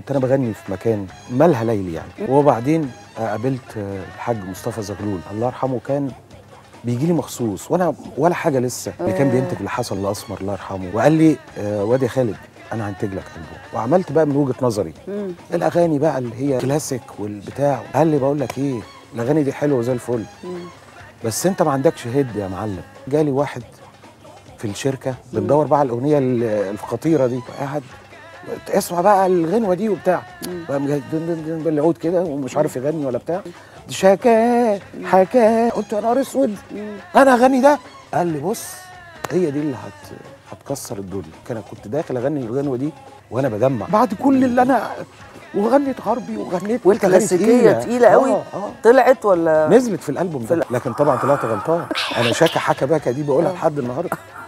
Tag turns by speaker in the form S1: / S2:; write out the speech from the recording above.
S1: كنت انا بغني في مكان مالها ليلي يعني وبعدين قابلت آه، الحاج مصطفى زغلول الله يرحمه كان بيجي لي مخصوص وانا ولا حاجه لسه اللي كان بينتج لحسن الاسمر الله يرحمه وقال لي آه، واد يا خالد انا هنتج لك البوم وعملت بقى من وجهه نظري الاغاني بقى اللي هي كلاسيك والبتاع قال لي بقول لك ايه الاغاني دي حلوه زي الفل بس انت ما عندكش هيد يا معلم جالي واحد في الشركه بندور بقى على الاغنيه ال- الخطيره دي قاعد اسمع بقى الغنوه دي وبتاع قام جاي دن دن دن بالعود كده ومش عارف يغني ولا بتاع دي شكا حكا قلت يا نهار اسود انا اغني ده قال لي بص هي دي اللي هت هتكسر الدنيا كان كنت داخل اغني الغنوه دي وانا بدمع بعد كل اللي انا وغنيت غربي وغنيت أغاني
S2: والكلاسيكيه تقيله قوي
S1: آه آه.
S2: طلعت ولا
S1: نزلت في الالبوم
S2: في
S1: ده
S2: ال-
S1: لكن طبعا طلعت غلطان انا شاكا حكا باكا دي بقولها لحد النهارده